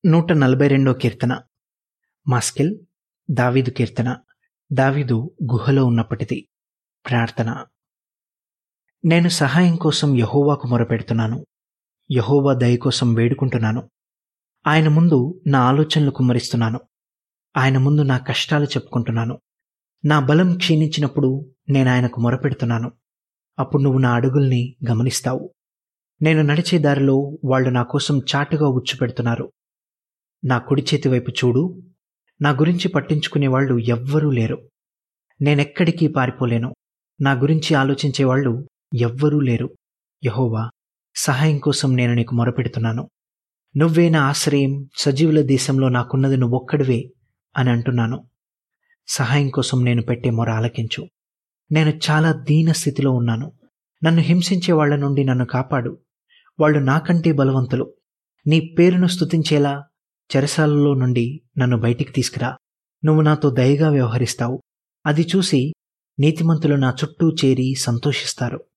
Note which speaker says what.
Speaker 1: నూట నలభై రెండో కీర్తన మాస్కిల్ దావీదు కీర్తన దావీదు గుహలో ఉన్నప్పటిది ప్రార్థన నేను సహాయం కోసం యహోవాకు మొరపెడుతున్నాను యహోవా దయ కోసం వేడుకుంటున్నాను ఆయన ముందు నా ఆలోచనలు కుమ్మరిస్తున్నాను ఆయన ముందు నా కష్టాలు చెప్పుకుంటున్నాను నా బలం క్షీణించినప్పుడు నేను ఆయనకు మొరపెడుతున్నాను అప్పుడు నువ్వు నా అడుగుల్ని గమనిస్తావు నేను నడిచే దారిలో వాళ్ళు నా కోసం చాటుగా ఉచ్చుపెడుతున్నారు నా కుడి చేతి వైపు చూడు నా గురించి పట్టించుకునే వాళ్ళు ఎవ్వరూ లేరు నేనెక్కడికి పారిపోలేను నా గురించి ఆలోచించే వాళ్ళు ఎవ్వరూ లేరు యహోవా సహాయం కోసం నేను నీకు మొరపెడుతున్నాను నువ్వే నా ఆశ్రయం సజీవుల దేశంలో నాకున్నది నువ్వొక్కడివే అని అంటున్నాను సహాయం కోసం నేను పెట్టే మొర ఆలకించు నేను చాలా దీన స్థితిలో ఉన్నాను నన్ను హింసించే వాళ్ల నుండి నన్ను కాపాడు వాళ్ళు నాకంటే బలవంతులు నీ పేరును స్తుతించేలా చెరసాలలో నుండి నన్ను బయటికి తీసుకురా నువ్వు నాతో దయగా వ్యవహరిస్తావు అది చూసి నీతిమంతులు నా చుట్టూ చేరి సంతోషిస్తారు